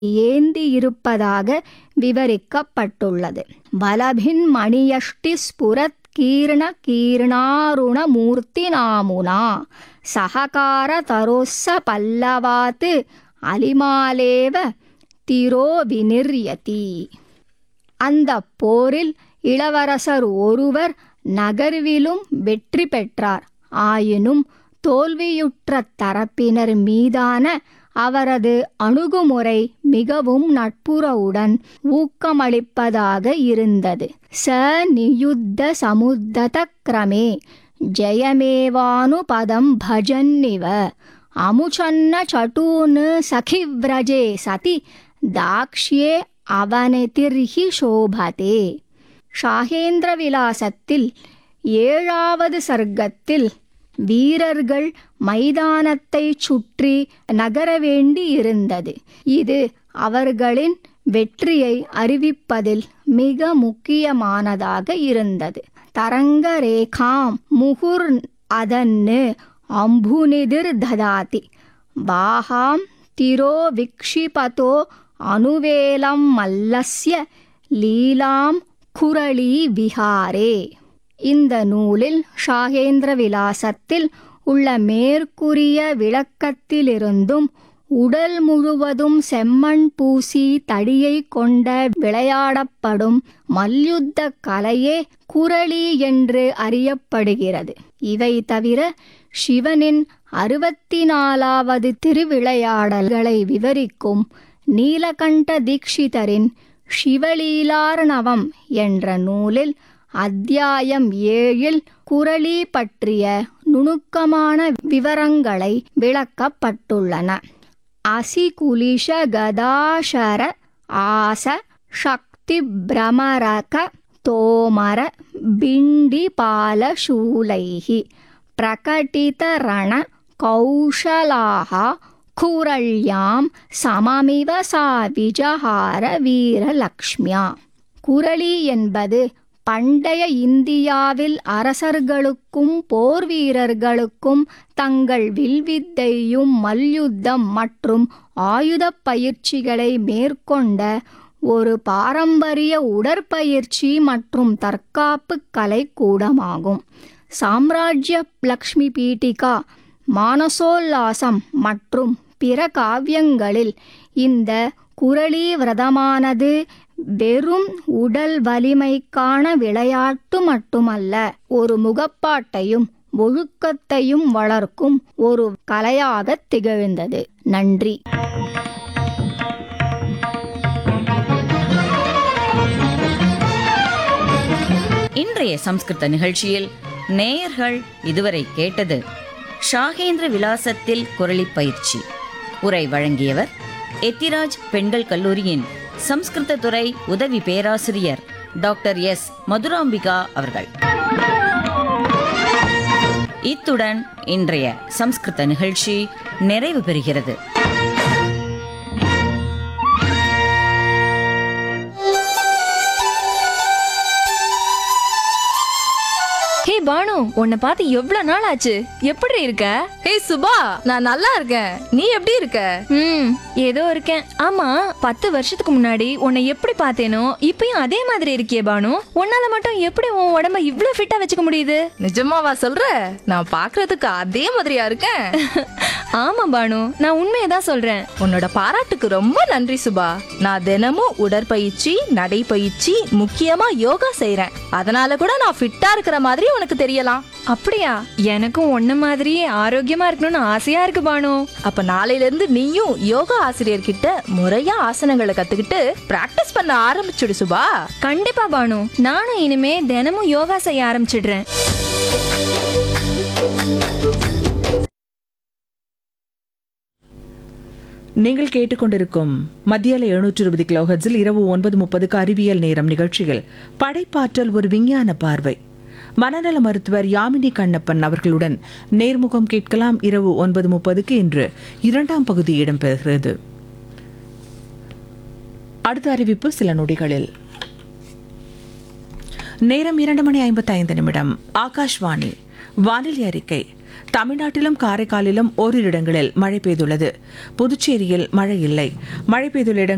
ஏந்தியிருப்பதாக விவரிக்கப்பட்டுள்ளது பலபின் மணியஷ்டி ஸ்புரத் கீர்ண கீர்ணாருண மூர்த்தி நாமுனா சககார தரோஸ்ஸ பல்லவாத் அலிமாலேவ திரோ வினிர்யதி அந்த போரில் இளவரசர் ஒருவர் நகர்விலும் வெற்றி பெற்றார் ஆயினும் தோல்வியுற்ற தரப்பினர் மீதான அவரது அணுகுமுறை மிகவும் நட்புறவுடன் ஊக்கமளிப்பதாக இருந்தது ச நியுத்த சமுத்தத கிரமே ஜெயமேவானுபதம் பஜன்னிவ அமுச்சன்ன சட்டூன் சகிவ்ரஜே சதி தாக்ஷ்யே அவனதிர்ஹி சோபதே ஷாகேந்திர விலாசத்தில் ஏழாவது சர்க்கத்தில் வீரர்கள் மைதானத்தை சுற்றி நகர வேண்டி இருந்தது இது அவர்களின் வெற்றியை அறிவிப்பதில் மிக முக்கியமானதாக இருந்தது தரங்க ரேகாம் முகுர் அதன்னு அம்புனிதிர் ததாதி பாகாம் திரோ விக்ஷிபதோ அனுவேலம் மல்லஸ்ய லீலாம் குரளி விஹாரே இந்த நூலில் ஷாகேந்திர விலாசத்தில் உள்ள மேற்கூறிய விளக்கத்திலிருந்தும் உடல் முழுவதும் செம்மண் பூசி தடியை கொண்ட விளையாடப்படும் மல்யுத்த கலையே குரளி என்று அறியப்படுகிறது இவை தவிர சிவனின் அறுபத்தி நாலாவது திருவிளையாடல்களை விவரிக்கும் நீலகண்ட தீக்ஷிதரின் சிவலீலார்ணவம் என்ற நூலில் அத்தியாயம் ஏழில் குரளி பற்றிய நுணுக்கமான விவரங்களை விளக்கப்பட்டுள்ளன அசிகுலிஷ கதாசர ஆச சக்தி பிரமரக தோமர பிண்டி பாலசூலைஹி பிரகட்டிதரண கௌஷலாக குரள்யாம் சமமிவ சா விஜஹார வீரலக்ஷ்மியா குரளி என்பது பண்டைய இந்தியாவில் அரசர்களுக்கும் போர் வீரர்களுக்கும் தங்கள் வில்வித்தையும் மல்யுத்தம் மற்றும் ஆயுதப் பயிற்சிகளை மேற்கொண்ட ஒரு பாரம்பரிய உடற்பயிற்சி மற்றும் தற்காப்பு கலை கூடமாகும் சாம்ராஜ்ய லக்ஷ்மி பீட்டிகா மானசோல்லாசம் மற்றும் பிற காவியங்களில் இந்த குரளி விரதமானது வெறும் உடல் வலிமைக்கான விளையாட்டு மட்டுமல்ல ஒரு முகப்பாட்டையும் ஒழுக்கத்தையும் வளர்க்கும் ஒரு கலையாக திகழ்ந்தது நன்றி இன்றைய சம்ஸ்கிருத நிகழ்ச்சியில் நேயர்கள் இதுவரை கேட்டது ஷாகேந்திர விலாசத்தில் குரலி பயிற்சி உரை வழங்கியவர் எத்திராஜ் பெண்கள் கல்லூரியின் சம்ஸ்கிருத துறை உதவி பேராசிரியர் டாக்டர் எஸ் மதுராம்பிகா அவர்கள் இத்துடன் இன்றைய சம்ஸ்கிருத நிகழ்ச்சி நிறைவு பெறுகிறது ஹே பானு உன்னை பார்த்து எவ்வளவு நாள் ஆச்சு எப்படி இருக்க ஹே சுபா நான் நல்லா இருக்கேன் நீ எப்படி இருக்க ம் ஏதோ இருக்கேன் ஆமா பத்து வருஷத்துக்கு முன்னாடி உன்னை எப்படி பார்த்தேனோ இப்பயும் அதே மாதிரி இருக்கியே பானு உன்னால மட்டும் எப்படி உன் உடம்ப இவ்ளோ ஃபிட்டா வச்சுக்க முடியுது நிஜமாவா சொல்ற நான் பாக்குறதுக்கு அதே மாதிரியா இருக்கேன் ஆமா பானு நான் உண்மையை தான் சொல்றேன் உன்னோட பாராட்டுக்கு ரொம்ப நன்றி சுபா நான் தினமும் உடற்பயிற்சி நடைப்பயிற்சி முக்கியமா யோகா செய்றேன் அதனால கூட நான் ஃபிட்டா இருக்கிற மாதிரி உனக்கு தெரியலாம் அப்படியா எனக்கும் உன்ன மாதிரியே ஆரோக்கியமா இருக்கணும்னு ஆசையா இருக்கு பானு அப்ப நாளையில இருந்து நீயும் யோகா ஆசிரியர்கிட்ட முறையா ஆசனங்களை கத்துக்கிட்டு பிராக்டிஸ் பண்ண ஆரம்பிச்சுடு சுபா கண்டிப்பா பானு நானும் இனிமே தினமும் யோகா செய்ய ஆரம்பிச்சிடுறேன் நீங்கள் கேட்டுக்கொண்டிருக்கும் மத்தியால எழுநூற்று இருபது கிலோஹர்ட்ஸில் இரவு ஒன்பது முப்பதுக்கு அறிவியல் நேரம் நிகழ்ச்சியில் படைப்பாற்றல் ஒரு விஞ்ஞான பார்வை மனநல மருத்துவர் யாமினி கண்ணப்பன் அவர்களுடன் நேர்முகம் கேட்கலாம் இரவு ஒன்பது முப்பதுக்கு இன்று இரண்டாம் பகுதி இடம்பெறுகிறது அடுத்த அறிவிப்பு சில நொடிகளில் நேரம் இரண்டு மணி ஐம்பத்தி ஐந்து நிமிடம் ஆகாஷ்வாணி வானிலை அறிக்கை தமிழ்நாட்டிலும் காரைக்காலிலும் ஓரிரு இடங்களில் மழை பெய்துள்ளது புதுச்சேரியில் மழை இல்லை மழை பெய்துள்ள இடங்கள்